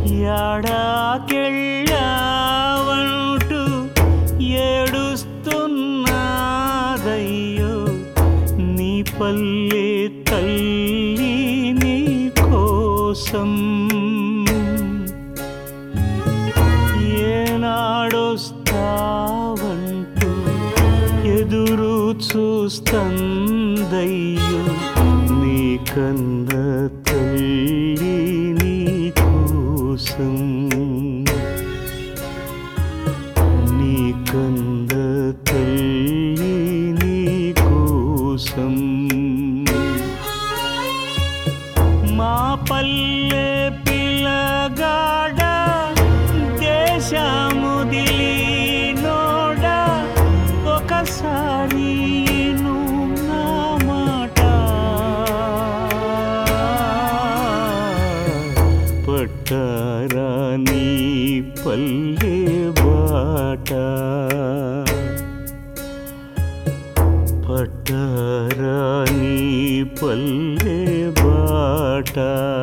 యాడాకెళ్ళావంటూ ఏడుస్తున్నాదయ్యో నీ పల్లె తల్లి నీ కోసం ఏనాడొస్తావంటూ ఎదురు చూస్తందయ్యో నీ కన్న తల్లి నీ కోసం నీ కన్న తల్లి నీ కోసం మా పల్లె పిల్లగాడ దేశముదిలి నోడ ఒకసారి నువ్వు నా మాట పట్టారా నీ పల్లె బాట పట్టారా నీ పల్లె బాట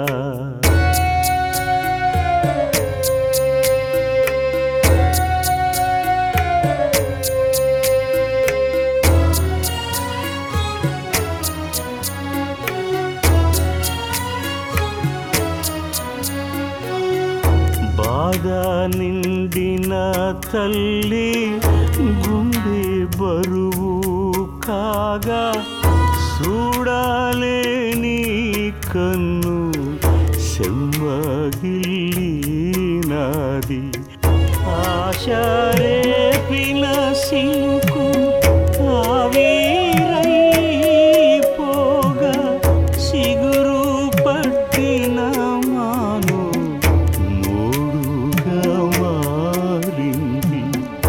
బాధ నిండిన తల్లి గుండె బరువు కాగా చూడాలే నీ కన్ను సెమ్మగిల్లి నాది ఆశరే పిలసినుకు ఆవిరై పోగా సిగురు పట్టిన మాను మూడుగా మారింది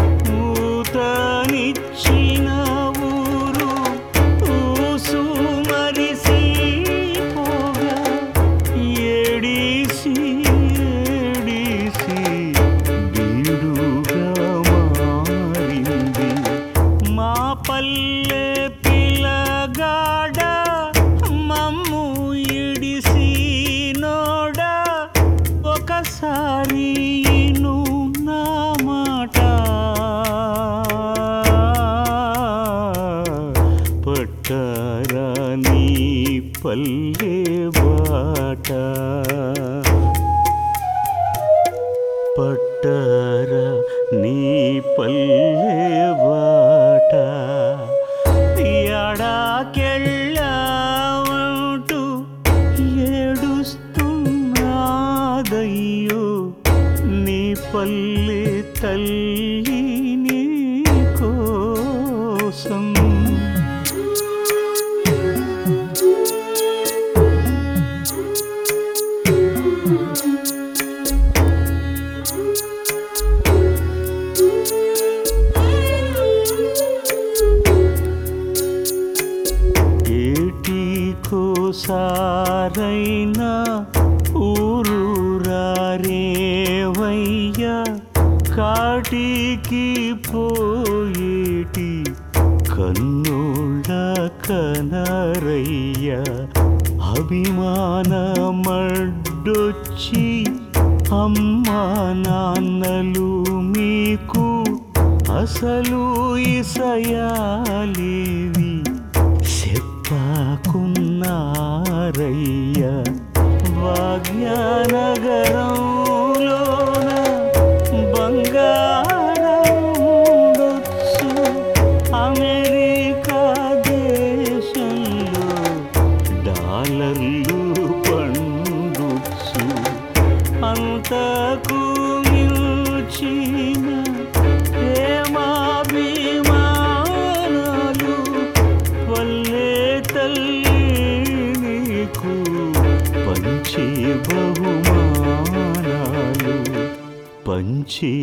ఊతనిచ్చిన ఊరు ఊసు మరిసి పోగా ఏడిసి ఏడిసి బీడుగా మారింది మా పల్లె పిల్లగాడ మమ్ము ఇడిసి నోడ ఒకసారి నువ్వు నా మాట పట్టారా నీ పల్లె బాట పట్టారా నీ పల్లె బాట ఎడాకెళ్ళావంటూ ఏడుస్తున్నాదయ్యో నీ పల్లె తల్లి నీ కోసం ఏటికోసారైనా ఊరు రారేవయ్యా కాటికి పోయేటి కన్నోళ్ళ కనరయ్యా అభిమానమడ్డొచ్చి అమ్మా నాన్నలు మీకు అసలు ఇసయాలేవి చెప్పకున్నారయ్య భాగ్యనగరంలోన బంగారముండొచ్చు అమెరికా దేశంలో డాలర్లు పండొచ్చు అంతకు మించిన ప్రేమాభిమానాలు వల్లే తల్లి నీకు పంచే బహుమానాలు పంచే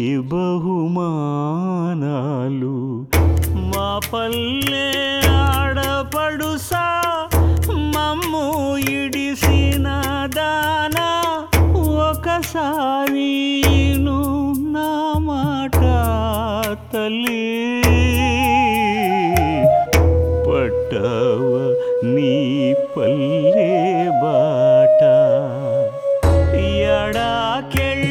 బహుమానాలు మా పల్లె ఆడపడుసా మమ్ము ఇడిసిన దానా ఒకసారి నువ్వు నా మాట తల్లి పట్టవ నీ పల్లె బాట ఎడాకెళ్ళ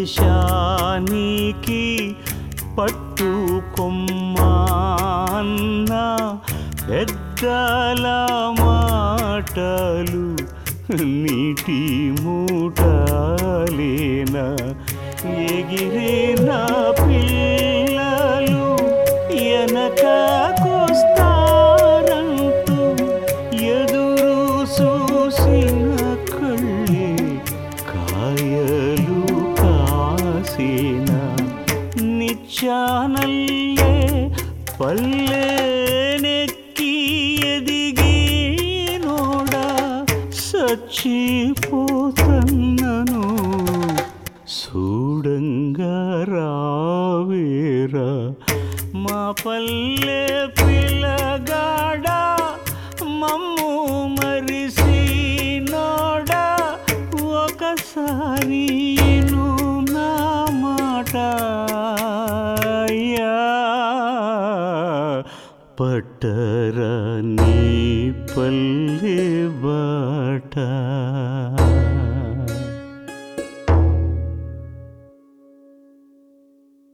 దేశానికి పట్టు కొమ్మాన్న పెద్దల మాటలు నీటి మూటలేన ఎగిరిన పిల్లలు వెనకకొస్తారంటూ ఎదురు చూసిన కళ్ళే కాయలు కాసిన నిచ్చానల్లే పల్లెనెక్కి ఎదిగినోడా సచ్చిపోతన్నను చూడంగా రావేరా మా పల్లె పిల్లగాడ మమ్ము మరిసినోడా ఒకసారి ఇను నా మాట అయ్యా పట్టరా నీ పల్లె బాట